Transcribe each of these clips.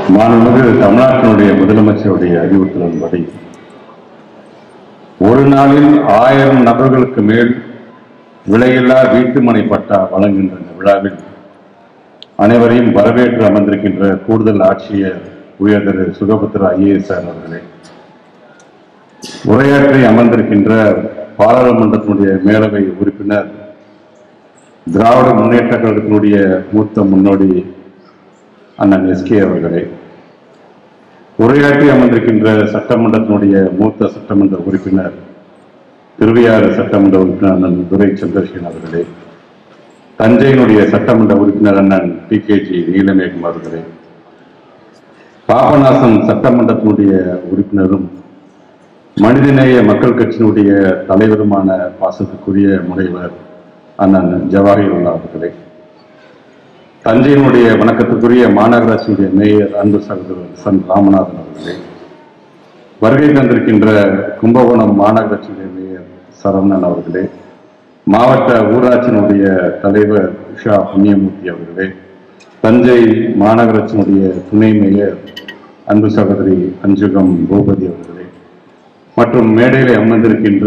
மாண்புமிகு தமிழ்நாட்டினுடைய முதலமைச்சருடைய அறிவுறுத்தலின்படி ஒரு நாளில் ஆயிரம் நபர்களுக்கு மேல் விலையில்லா வீட்டுமனை பட்டா வழங்குகின்ற இந்த விழாவில் அனைவரையும் வரவேற்று அமர்ந்திருக்கின்ற கூடுதல் ஆட்சியர் உயர் திரு சுகபுத்திர ஐஏஎஸ் அவர்களே உரையாற்றி அமர்ந்திருக்கின்ற பாராளுமன்றத்தினுடைய மேலவை உறுப்பினர் திராவிட முன்னேற்ற கழகத்தினுடைய மூத்த முன்னோடி அண்ணன் எஸ்கே அவர்களே உரையாற்றி அமர்ந்திருக்கின்ற சட்டமன்றத்தினுடைய மூத்த சட்டமன்ற உறுப்பினர் திருவையாறு சட்டமன்ற உறுப்பினர் அண்ணன் துரை சந்திரசேகரன் அவர்களே தஞ்சையினுடைய சட்டமன்ற உறுப்பினர் அண்ணன் டி கே ஜி நீலமேகம் அவர்களே பாபநாசம் சட்டமன்றத்தினுடைய உறுப்பினரும் மனிதநேய மக்கள் கட்சியினுடைய தலைவருமான பாசத்துக்குரிய முனைவர் அண்ணன் ஜவாஹிருல்லா அவர்களே தஞ்சையினுடைய வணக்கத்துக்குரிய மாநகராட்சியுடைய மேயர் அன்பு சகோதரர் சன் ராமநாதன் அவர்களே வருகை தந்திருக்கின்ற கும்பகோணம் மாநகராட்சியுடைய மேயர் சரவணன் அவர்களே மாவட்ட ஊராட்சியினுடைய தலைவர் உஷா புண்ணியமூர்த்தி அவர்களே தஞ்சை மாநகராட்சியினுடைய துணை மேயர் அன்பு சகோதரி அஞ்சுகம் பூபதி அவர்களே மற்றும் மேடையில் அமர்ந்திருக்கின்ற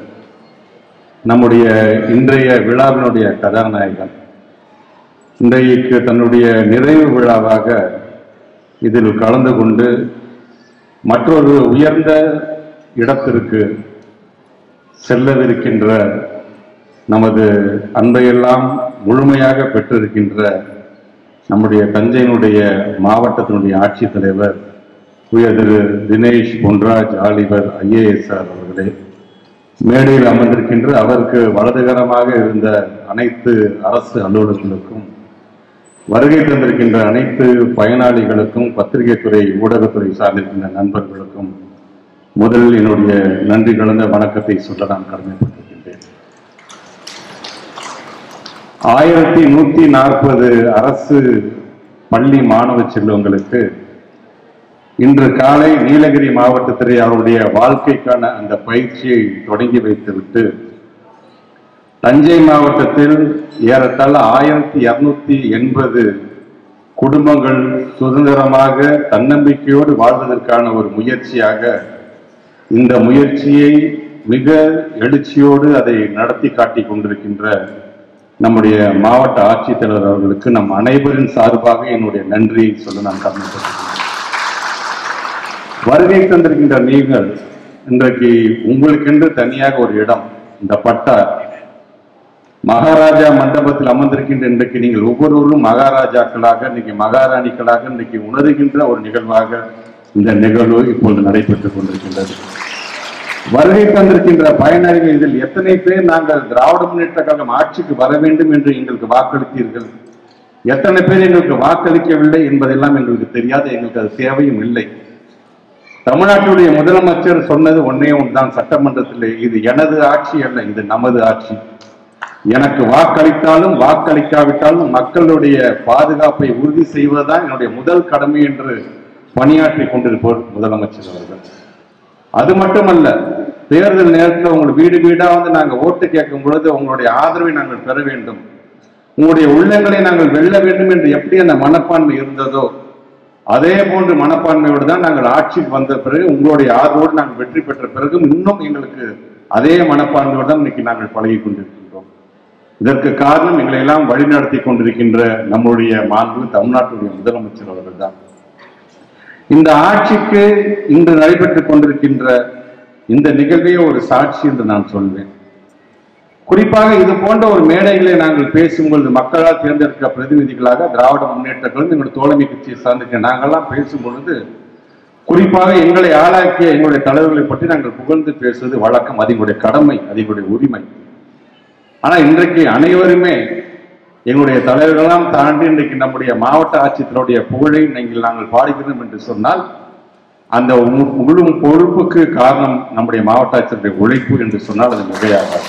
நம்முடைய இன்றைய விழாவினுடைய கதாநாயகன் இன்றைக்கு தன்னுடைய நிறைவு விழாவாக இதில் கலந்து கொண்டு மற்றொரு உயர்ந்த இடத்திற்கு செல்லவிருக்கின்ற நமது அன்பையெல்லாம் முழுமையாக பெற்றிருக்கின்ற நம்முடைய தஞ்சையினுடைய மாவட்டத்தினுடைய ஆட்சித்தலைவர் உயர் திரு தினேஷ் பொன்ராஜ் ஆலிவர் ஐஏஎஸ் அவர்களே மேடையில் அமர்ந்திருக்கின்ற அவருக்கு வலதுகரமாக இருந்த அனைத்து அரசு அலுவலர்களுக்கும் வருகை தந்திருக்கின்ற அனைத்து பயனாளிகளுக்கும் பத்திரிகை துறை ஊடகத்துறை சார்ந்திருக்கின்ற நண்பர்களுக்கும் முதலில் என்னுடைய நன்றி கலந்த வணக்கத்தை சொல்ல நான் கடமைப்பட்டிருக்கின்றேன் ஆயிரத்தி நூத்தி நாற்பது அரசு பள்ளி மாணவ செல்வங்களுக்கு இன்று காலை நீலகிரி மாவட்டத்திலே அவருடைய வாழ்க்கைக்கான அந்த பயிற்சியை தொடங்கி வைத்துவிட்டு தஞ்சை மாவட்டத்தில் ஏறத்தாழ ஆயிரத்தி இருநூத்தி எண்பது குடும்பங்கள் சுதந்திரமாக தன்னம்பிக்கையோடு வாழ்வதற்கான ஒரு முயற்சியாக இந்த முயற்சியை மிக எழுச்சியோடு அதை நடத்தி காட்டி கொண்டிருக்கின்ற நம்முடைய மாவட்ட ஆட்சித்தலைவர் அவர்களுக்கு நம் அனைவரின் சார்பாக என்னுடைய நன்றியை சொல்ல நான் கடமைப்பட்டிருக்கிறேன் வருகை தந்திருக்கின்ற நீங்கள் இன்றைக்கு உங்களுக்கென்று தனியாக ஒரு இடம் இந்த பட்டா மகாராஜா மண்டபத்தில் அமர்ந்திருக்கின்ற இன்றைக்கு நீங்கள் ஒவ்வொருவரும் மகாராஜாக்களாக இன்னைக்கு மகாராணிகளாக இன்னைக்கு உணர்கின்ற ஒரு நிகழ்வாக இந்த நிகழ்வு இப்பொழுது நடைபெற்றுக் கொண்டிருக்கின்றது வருகை தந்திருக்கின்ற பயனாளிகள் இதில் எத்தனை பேர் நாங்கள் திராவிட முன்னேற்ற கழகம் ஆட்சிக்கு வர வேண்டும் என்று எங்களுக்கு வாக்களித்தீர்கள் எத்தனை பேர் எங்களுக்கு வாக்களிக்கவில்லை என்பதெல்லாம் எங்களுக்கு தெரியாது எங்களுக்கு அது தேவையும் இல்லை தமிழ்நாட்டுடைய முதலமைச்சர் சொன்னது ஒன்னே ஒன்றுதான் சட்டமன்றத்திலே இது எனது ஆட்சி அல்ல இது நமது ஆட்சி எனக்கு வாக்களித்தாலும் வாக்களிக்காவிட்டாலும் மக்களுடைய பாதுகாப்பை உறுதி செய்வதுதான் என்னுடைய முதல் கடமை என்று பணியாற்றி கொண்டிருப்பவர் முதலமைச்சர் அவர்கள் அது மட்டுமல்ல தேர்தல் நேரத்தில் உங்கள் வீடு வீடா வந்து நாங்க ஓட்டு கேட்கும் பொழுது உங்களுடைய ஆதரவை நாங்கள் பெற வேண்டும் உங்களுடைய உள்ளங்களை நாங்கள் வெல்ல வேண்டும் என்று எப்படி அந்த மனப்பான்மை இருந்ததோ அதே போன்ற மனப்பான்மையோடு தான் நாங்கள் ஆட்சிக்கு வந்த பிறகு உங்களுடைய ஆதரவோடு நாங்கள் வெற்றி பெற்ற பிறகும் இன்னும் எங்களுக்கு அதே மனப்பான்மையோடு தான் இன்னைக்கு நாங்கள் பழகி கொண்டிருக்கின்றோம் இதற்கு காரணம் எங்களை எல்லாம் வழிநடத்தி கொண்டிருக்கின்ற நம்முடைய மாண்பு தமிழ்நாட்டுடைய முதலமைச்சர் அவர்கள் தான் இந்த ஆட்சிக்கு இன்று நடைபெற்றுக் கொண்டிருக்கின்ற இந்த நிகழ்வே ஒரு சாட்சி என்று நான் சொல்வேன் குறிப்பாக இது போன்ற ஒரு மேடைகளை நாங்கள் பேசும்பொழுது மக்களால் தேர்ந்தெடுக்க பிரதிநிதிகளாக திராவிட முன்னேற்ற கழகம் எங்களுடைய தோழமை கட்சியை சார்ந்திருக்க நாங்கள்லாம் பேசும் பொழுது குறிப்பாக எங்களை ஆளாக்கிய எங்களுடைய தலைவர்களை பற்றி நாங்கள் புகழ்ந்து பேசுவது வழக்கம் அது எங்களுடைய கடமை அது எங்களுடைய உரிமை ஆனா இன்றைக்கு அனைவருமே எங்களுடைய தலைவர்களெல்லாம் தாண்டி இன்றைக்கு நம்முடைய மாவட்ட ஆட்சியர்களுடைய புகழை நீங்கள் நாங்கள் பாடுகிறோம் என்று சொன்னால் அந்த மு- முழு பொறுப்புக்கு காரணம் நம்முடைய மாவட்ட ஆட்சியருடைய உழைப்பு என்று சொன்னால் அது மிகையாகாது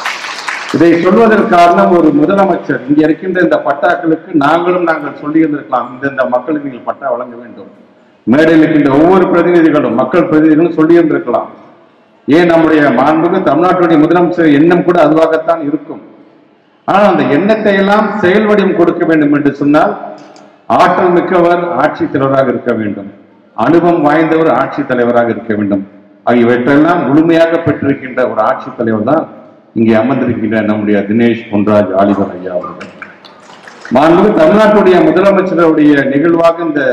இதை சொல்வதற்கு காரணம் ஒரு முதலமைச்சர் இங்க இருக்கின்ற இந்த பட்டாக்களுக்கு நாங்களும் நாங்கள் சொல்லியிருந்திருக்கலாம் இந்த இந்த மக்களுக்கு நீங்கள் பட்டா வழங்க வேண்டும் மேடையில் இருக்கின்ற ஒவ்வொரு பிரதிநிதிகளும் மக்கள் பிரதிநிதிகளும் சொல்லியிருந்திருக்கலாம் ஏன் நம்முடைய மாண்புக்கு தமிழ்நாட்டுடைய முதலமைச்சர் எண்ணம் கூட அதுவாகத்தான் இருக்கும் ஆனால் அந்த எண்ணத்தை எல்லாம் செயல் வடிவம் கொடுக்க வேண்டும் என்று சொன்னால் ஆற்றல் மிக்கவர் ஆட்சித் தலைவராக இருக்க வேண்டும் அனுபவம் வாய்ந்தவர் ஆட்சித் தலைவராக இருக்க வேண்டும் ஆகியவற்றெல்லாம் முழுமையாக பெற்றிருக்கின்ற ஒரு ஆட்சித் தலைவர் தான் இங்கே அமர்ந்திருக்கின்ற நம்முடைய தினேஷ் பொன்ராஜ் ஆலிவர் ஐயா அவர்கள் மாண்புமிகு தமிழ்நாட்டுடைய முதலமைச்சருடைய நிகழ்வாக இந்த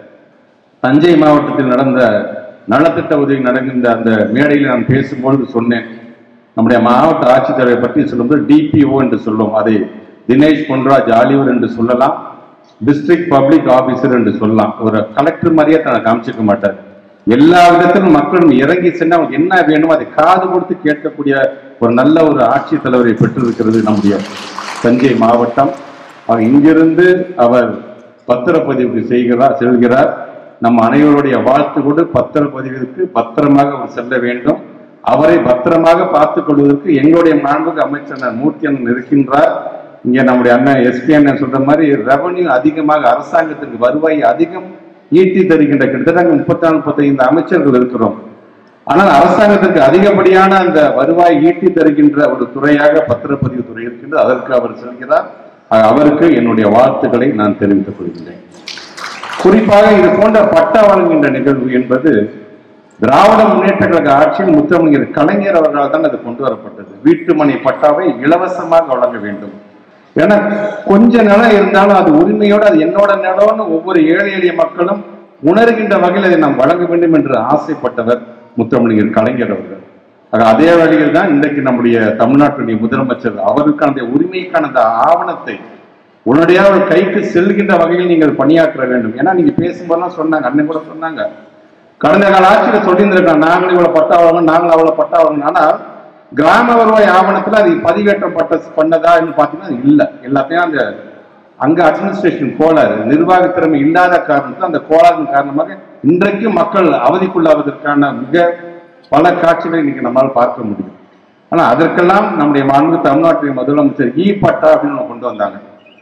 தஞ்சை மாவட்டத்தில் நடந்த நலத்திட்ட உதவி நடக்கின்ற அந்த மேடையில் நான் பேசும்பொழுது சொன்னேன் நம்முடைய மாவட்ட ஆட்சித்தலைவரை பற்றி சொல்லும்போது டிபிஓ என்று சொல்லுவோம் அதை தினேஷ் பொன்ராஜ் ஆலிவர் என்று சொல்லலாம் டிஸ்ட்ரிக்ட் பப்ளிக் ஆபீசர் என்று சொல்லலாம் ஒரு கலெக்டர் மாதிரியே தன்னை காமிச்சிக்க மாட்டார் எல்லா விதத்திலும் மக்களும் இறங்கி சென்று அவங்களுக்கு என்ன வேணுமோ அதை காது கொடுத்து கேட்கக்கூடிய ஒரு நல்ல ஒரு ஆட்சித் தலைவரை பெற்றிருக்கிறது நம்முடைய தஞ்சை மாவட்டம் அவர் இங்கிருந்து அவர் பத்திரப்பதிவுக்கு செய்கிறார் செல்கிறார் நம் அனைவருடைய வாழ்த்து கொண்டு பத்திரப்பதிவிற்கு பத்திரமாக அவர் செல்ல வேண்டும் அவரை பத்திரமாக பார்த்துக் கொள்வதற்கு எங்களுடைய மாண்புக்கு அமைச்சர் மூர்த்தி அண்ணன் இருக்கின்றார் இங்க நம்முடைய அண்ணன் எஸ்பி அண்ணன் சொல்ற மாதிரி ரெவன்யூ அதிகமாக அரசாங்கத்திற்கு வருவாய் அதிகம் ஈட்டி தருகின்ற கிட்டத்தட்ட முப்பத்தி நாலு முப்பத்தைந்து அமைச்சர்கள் இருக்கிறோம் ஆனால் அரசாங்கத்திற்கு அதிகப்படியான அந்த வருவாய் ஈட்டி தருகின்ற ஒரு துறையாக பத்திரப்பதிவு துறை இருக்கின்றது அதற்கு அவர் செல்கிறார் ஆக அவருக்கு என்னுடைய வாழ்த்துக்களை நான் தெரிவித்துக் கொள்கின்றேன் குறிப்பாக இது போன்ற பட்டா வழங்குகின்ற நிகழ்வு என்பது திராவிட முன்னேற்ற கழக ஆட்சியில் முத்தமிழர் கலைஞர் அவர்களால் தான் அது கொண்டு வரப்பட்டது வீட்டுமனை பட்டாவை இலவசமாக வழங்க வேண்டும் ஏன்னா கொஞ்ச நிலம் இருந்தாலும் அது உரிமையோடு அது என்னோட நிலம்னு ஒவ்வொரு ஏழை எளிய மக்களும் உணர்கின்ற வகையில் அதை நாம் வழங்க வேண்டும் என்று ஆசைப்பட்டவர் முத்தமிழர் கலைஞர் அவர்கள் ஆக அதே வழியில் தான் இன்றைக்கு நம்முடைய தமிழ்நாட்டுடைய முதலமைச்சர் அவருக்கான அந்த உரிமைக்கான அந்த ஆவணத்தை உடனடியாக அவர் கைக்கு செல்கின்ற வகையில் நீங்கள் பணியாற்ற வேண்டும் ஏன்னா நீங்க பேசும்போதெல்லாம் சொன்னாங்க அண்ணன் கூட சொன்னாங்க கடந்த கால ஆட்சியில சொல்லியிருந்திருக்காங்க நாங்கள் இவ்வளவு பட்டா வாங்கணும் நாங்கள் அவ்வளவு பட்டா வாங்கணும் ஆனால் கிராம வருவாய் ஆவணத்துல அது பதிவேற்றப்பட்ட பண்ணதான்னு பாத்தீங்கன்னா அது இல்ல எல்லாத்தையும் அந்த அங்க அட்மினிஸ்ட்ரேஷன் கோளாறு நிர்வாக திறமை இல்லாத காரணத்தில் அந்த கோளாறின் காரணமாக இன்றைக்கும் மக்கள் அவதிக்குள்ளாவதற்கான மிக பல காட்சிகளை இன்னைக்கு நம்மால் பார்க்க முடியும் ஆனா அதற்கெல்லாம் நம்முடைய மாண்பு தமிழ்நாட்டின் முதலமைச்சர் இ பட்டா அப்படின்னு ஒண்ணு கொண்டு வந்தாங்க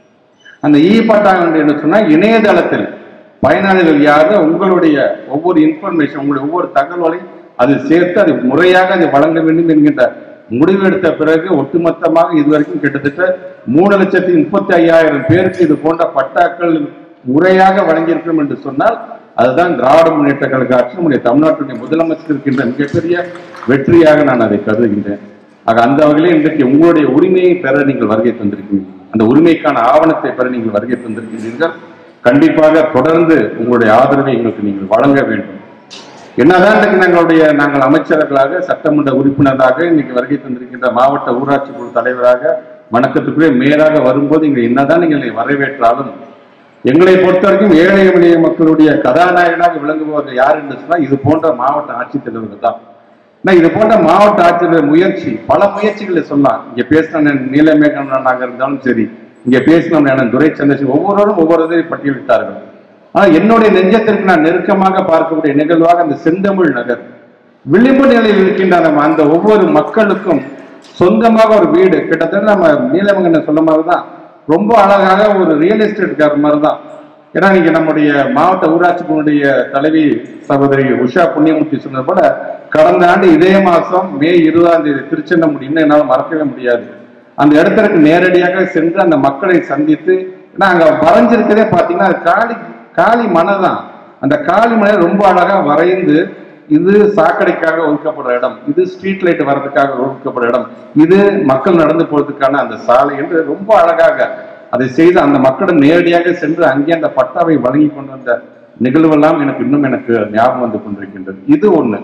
அந்த இ பட்டா என்று சொன்னா இணையதளத்தில் பயனாளிகள் யாரு உங்களுடைய ஒவ்வொரு இன்ஃபர்மேஷன் உங்களுடைய ஒவ்வொரு தகவலையும் அதில் சேர்த்து அது முறையாக அதை வழங்க வேண்டும் என்கின்ற முடிவெடுத்த பிறகு ஒட்டுமொத்தமாக இதுவரைக்கும் கிட்டத்தட்ட மூணு லட்சத்தி முப்பத்தி ஐயாயிரம் பேருக்கு இது போன்ற பட்டாக்கள் முறையாக வழங்கியிருக்கிறோம் என்று சொன்னால் அதுதான் திராவிட முன்னேற்ற கழக ஆட்சி நம்முடைய தமிழ்நாட்டுடைய முதலமைச்சர் இருக்கின்ற மிகப்பெரிய வெற்றியாக நான் அதை கருதுகின்றேன் ஆக அந்த வகையிலே இன்றைக்கு உங்களுடைய உரிமையை பெற நீங்கள் வருகை தந்திருக்கீங்க அந்த உரிமைக்கான ஆவணத்தை பெற நீங்கள் வருகை தந்திருக்கின்றீர்கள் கண்டிப்பாக தொடர்ந்து உங்களுடைய ஆதரவை எங்களுக்கு நீங்கள் வழங்க வேண்டும் என்னதான் இன்றைக்கு எங்களுடைய நாங்கள் அமைச்சர்களாக சட்டமன்ற உறுப்பினராக இன்னைக்கு வருகை தந்திருக்கின்ற மாவட்ட ஊராட்சி குழு தலைவராக வணக்கத்துக்குள்ளே மேலாக வரும்போது இங்க என்னதான் நீங்கள் என்னை வரவேற்றாலும் எங்களை பொறுத்த வரைக்கும் ஏழை எளிய மக்களுடைய கதாநாயகனாக விளங்குபவர்கள் யார் என்று சொன்னால் இது போன்ற மாவட்ட ஆட்சித்தலைவர்கள் தான் நான் இது போன்ற மாவட்ட ஆட்சியர் முயற்சி பல முயற்சிகளை சொல்லலாம் இங்க பேசின நீலமேகனாக இருந்தாலும் சரி இங்க பேசின துரை சந்திரசேகர் ஒவ்வொருவரும் ஒவ்வொரு இதை பட்டியலிட்டார்கள் ஆனா என்னுடைய நெஞ்சத்திற்கு நான் நெருக்கமாக பார்க்கக்கூடிய நிகழ்வாக அந்த செந்தமிழ் நகர் விளிம்பு நிலையில் இருக்கின்ற நம்ம அந்த ஒவ்வொரு மக்களுக்கும் சொந்தமாக ஒரு வீடு கிட்டத்தட்ட நம்ம நீலமங்கன சொன்ன மாதிரி தான் ரொம்ப அழகாக ஒரு ரியல் எஸ்டேட்கார மாதிரி தான் ஏன்னா நீங்க நம்முடைய மாவட்ட ஊராட்சிக்குடைய தலைவி சகோதரி உஷா புண்ணியமூர்த்தி சொன்னது போல கடந்த ஆண்டு இதே மாசம் மே இருபதாம் தேதி திருச்செந்தமுடி இன்னும் என்னால் மறக்கவே முடியாது அந்த இடத்திற்கு நேரடியாக சென்று அந்த மக்களை சந்தித்து ஏன்னா அங்க வரைஞ்சிருக்கதே பாத்தீங்கன்னா அது காளி காளி மனை தான் அந்த காளி மனை ரொம்ப அழகா வரைந்து இது சாக்கடைக்காக ஒதுக்கப்படுற இடம் இது ஸ்ட்ரீட் லைட் வர்றதுக்காக ஒதுக்கப்படுற இடம் இது மக்கள் நடந்து போறதுக்கான அந்த சாலை என்று ரொம்ப அழகாக அதை செய்து அந்த மக்களிடம் நேரடியாக சென்று அங்கே அந்த பட்டாவை வழங்கி கொண்டு வந்த நிகழ்வெல்லாம் எனக்கு இன்னும் எனக்கு ஞாபகம் வந்து கொண்டிருக்கின்றது இது ஒண்ணு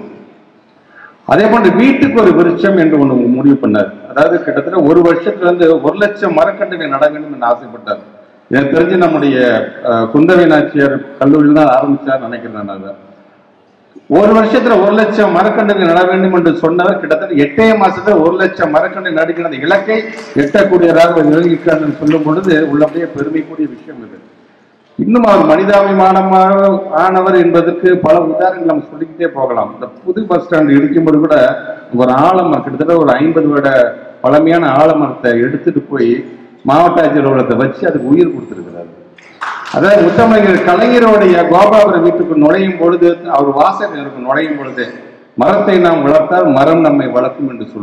அதே போன்று வீட்டுக்கு ஒரு விருட்சம் என்று ஒண்ணு முடிவு பண்ணார் அதாவது கிட்டத்தட்ட ஒரு வருஷத்துல இருந்து ஒரு லட்சம் மரக்கன்றுகள் நட வேண்டும் என்று ஆசைப்பட்டார் எனக்கு தெரிஞ்சு நம்முடைய அஹ், குந்தவை நாச்சியார் கல்லூரியில் தான் ஆரம்பிச்சார் நினைக்கிறேன் நான் அதை ஒரு வருஷத்துல ஒரு லட்சம் மரக்கன்றுகள் நட வேண்டும் என்று சொன்னவர் கிட்டத்தட்ட எட்டே மாசத்துல ஒரு லட்சம் மரக்கன்று நடுகிற அந்த இலக்கை எட்டக்கூடியதாக விளங்கிக்கான்னு சொல்லும் பொழுது உள்ளபடியே பெருமைக்குரிய விஷயம் இது இன்னும் அவர் மனிதாபிமானமாக ஆனவர் என்பதற்கு பல உதாரணங்கள் நம்ம சொல்லிக்கிட்டே போகலாம் இந்த புது பஸ் ஸ்டாண்ட் இடிக்கும்போது கூட ஒரு ஆலமரம் கிட்டத்தட்ட ஒரு ஐம்பது வருட பழமையான ஆலமரத்தை எடுத்துட்டு போய் மாவட்ட ஆட்சியர் அலுவலகத்தை வச்சு அதுக்கு உயிர் கொடுத்திருக்கிறாரு அதாவது முத்தமிழர் கலைஞருடைய கோபாபுர வீட்டுக்கு நுழையும் பொழுது அவர் வாசகருக்கு நுழையும் பொழுது மரத்தை நாம் வளர்த்தால் மரம் நம்மை வளர்க்கும் என்று சொல்வார்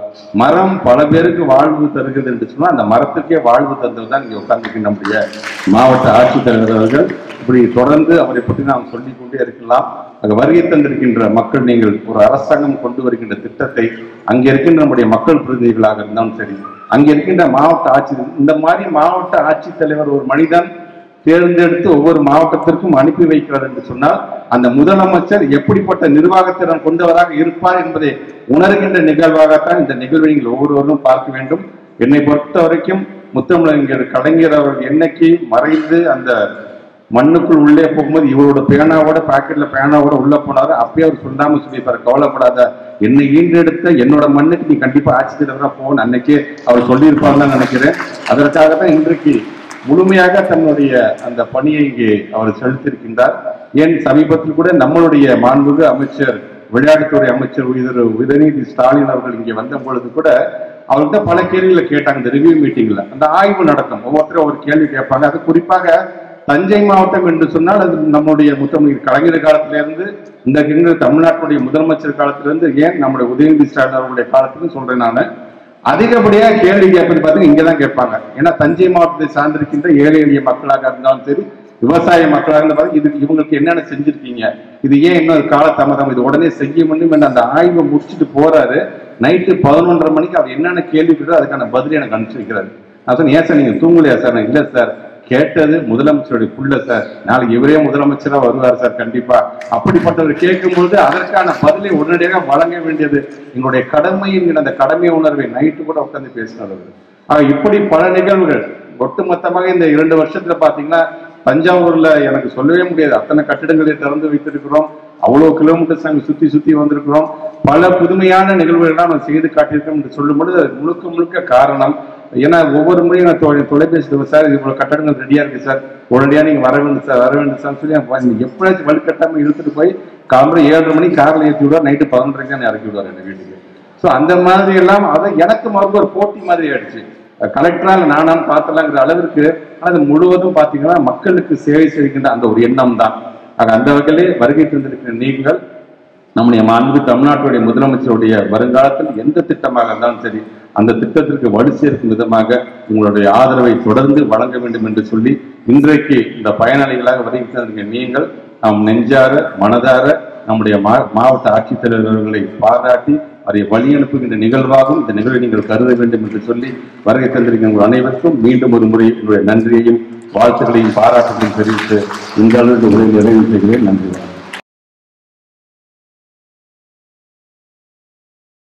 மரம் பல பேருக்கு வாழ்வு தருகிறது என்று சொன்னால் அந்த மரத்துக்கே வாழ்வு தந்தது தான் இங்கே உட்கார்ந்துட்டு நம்முடைய மாவட்ட ஆட்சித்தலைவர் அவர்கள் இப்படி தொடர்ந்து அவரை பற்றி நாம் சொல்லிக் கொண்டே இருக்கலாம் அங்க வருகை தந்திருக்கின்ற மக்கள் நீங்கள் ஒரு அரசாங்கம் கொண்டு வருகின்ற திட்டத்தை அங்கே இருக்கின்ற நம்முடைய மக்கள் பிரதிநிதிகளாக இருந்தாலும் சரி அங்கே இருக்கின்ற மாவட்ட ஆட்சியர் இந்த மாதிரி மாவட்ட ஆட்சித்தலைவர் ஒரு மனிதன் தேர்ந்தெடுத்து ஒவ்வொரு மாவட்டத்திற்கும் அனுப்பி வைக்கிறார் என்று சொன்னால் அந்த முதலமைச்சர் எப்படிப்பட்ட நிர்வாகத்திறன் கொண்டவராக இருப்பார் என்பதை உணர்கின்ற நிகழ்வாகத்தான் இந்த நிகழ்வை நீங்கள் ஒவ்வொருவரும் பார்க்க வேண்டும் என்னை பொறுத்த வரைக்கும் முத்தமிழர் கலைஞர் அவர்கள் என்னைக்கு மறைந்து அந்த மண்ணுக்குள் உள்ளே போகும்போது இவரோட பேனாவோட பாக்கெட்ல பேனாவோட உள்ள போனாரு அப்பயே அவர் சொல்லாம சொல்லியிருப்பாரு கவலைப்படாத என்னை ஈண்டெடுத்த என்னோட மண்ணுக்கு நீ கண்டிப்பா ஆட்சி தலைவரா போகணும் அன்னைக்கே அவர் சொல்லியிருப்பாருன்னு நினைக்கிறேன் அதற்காக தான் இன்றைக்கு முழுமையாக தன்னுடைய அந்த பணியை இங்கே அவர் செலுத்தியிருக்கின்றார் ஏன் சமீபத்தில் கூட நம்மளுடைய மாண்புமிகு அமைச்சர் விளையாட்டுத்துறை அமைச்சர் உயிர் உதயநிதி ஸ்டாலின் அவர்கள் இங்கே வந்த பொழுது கூட அவர்கிட்ட பல கேள்விகளை கேட்டாங்க இந்த ரிவ்யூ மீட்டிங்ல அந்த ஆய்வு நடக்கும் ஒவ்வொருத்தரும் ஒரு கேள்வி கேட்பாங்க அது குறிப்பாக தஞ்சை மாவட்டம் என்று சொன்னால் அது நம்முடைய முத்தமிழ் கலைஞர் காலத்திலிருந்து இந்த எங்க தமிழ்நாட்டுடைய முதலமைச்சர் காலத்திலிருந்து ஏன் நம்முடைய உதயநிதி ஸ்டாலின் அவர்களுடைய காலத்துக்கு சொல்றேன் நான் அதிகப்படியா கேள்வி கேட்பது பார்த்தீங்கன்னா இங்க தான் கேட்பாங்க ஏன்னா தஞ்சை மாவட்டத்தை சார்ந்திருக்கின்ற ஏழை எளிய மக்களாக இருந்தாலும் சரி விவசாய மக்களாக இருந்தாலும் இது இவங்களுக்கு என்னென்ன செஞ்சிருக்கீங்க இது ஏன் இன்னும் காலதாமதம் இது உடனே செய்ய முடியும் என்ற அந்த ஆய்வை முடிச்சுட்டு போறாரு நைட்டு பதினொன்றரை மணிக்கு அவர் என்னென்ன கேள்வி கேட்டாரோ அதுக்கான பதில் எனக்கு அனுப்பிச்சு வைக்கிறாரு நான் சொன்னேன் ஏன் சார் நீங்க தூங்கலையா சார் நான் இல்ல சார் கேட்டது முதலமைச்சருடைய புள்ள சார் நாளைக்கு இவரே முதலமைச்சரா வருவார் சார் கண்டிப்பா அப்படிப்பட்டவர் கேட்கும்போது அதற்கான பதிலை உடனடியாக வழங்க வேண்டியது எங்களுடைய கடமை என்கிற அந்த கடமை உணர்வை நைட்டு கூட உட்கார்ந்து பேசினார் அவரு. ஆக இப்படி பல நிகழ்வுகள் ஒட்டுமொத்தமாக இந்த இரண்டு வருஷத்துல பாத்தீங்கன்னா தஞ்சாவூர்ல எனக்கு சொல்லவே முடியாது அத்தனை கட்டிடங்களை திறந்து வைத்திருக்கிறோம் அவ்வளவு கிலோமீட்டர்ஸ் நாங்கள் சுத்தி சுத்தி வந்திருக்கிறோம் பல புதுமையான நிகழ்வுகள்லாம் நம்ம செய்து காட்டியிருக்கோம் என்று சொல்லும் பொழுது அது முழுக்க முழுக்க காரணம் ஏன்னா ஒவ்வொரு முறையும் நான் தொலை- தொலைபேசியில் சார் இவ்வளவு கட்டடங்கள் ரெடியா இருக்கு சார் உடனடியா நீங்க வர வேண்டும் சார் வர வேண்டும் சார் சொல்லி அப்ப நீங்க எப்படியாச்சும் வலுக்கட்டாம இழுத்துட்டு போய் காலையில் ஏழரை மணிக்கு காரில் ஏற்றி விடுவார் நைட்டு பதினொன்றரைக்கு தான் இறக்கி விடுவார் எங்க வீட்டுக்கு ஸோ அந்த மாதிரி எல்லாம் அதை எனக்கு மறுபடியும் ஒரு போட்டி மாதிரி ஆயிடுச்சு கலெக்டரா இல்லை நானான்னு பார்த்தலாங்கிற அளவிற்கு ஆனால் அது முழுவதும் பார்த்தீங்கன்னா மக்களுக்கு சேவை செய்கின்ற அந்த ஒரு எண்ணம் தான் ஆக அந்த வகையிலே வருகை தந்திருக்கிற நீங்கள் நம்முடைய மாண்பு தமிழ்நாட்டுடைய முதலமைச்சருடைய வருங்காலத்தில் எந்த திட்டமாக இருந்தாலும் சரி அந்த திட்டத்திற்கு வலு சேர்க்கும் விதமாக உங்களுடைய ஆதரவை தொடர்ந்து வழங்க வேண்டும் என்று சொல்லி இன்றைக்கு இந்த பயனாளிகளாக வருகை தந்திருக்கிற நீங்கள் நாம் நெஞ்சார மனதார நம்முடைய மா- மாவட்ட ஆட்சித்தலைவர் அவர்களை பாராட்டி அதை வழி அனுப்புகின்ற நிகழ்வாகவும் இந்த நிகழ்வை நீங்கள் கருத வேண்டும் என்று சொல்லி வருகை தந்திருக்கிற உங்கள் அனைவருக்கும் மீண்டும் ஒரு முறை என்னுடைய நன்றியையும் வாழ்த்துக்களையும் பாராட்டுகளையும் தெரிவித்து இந்த அளவுக்கு உரை நிறைவு செய்கிறேன் நன்றி வணக்கம்.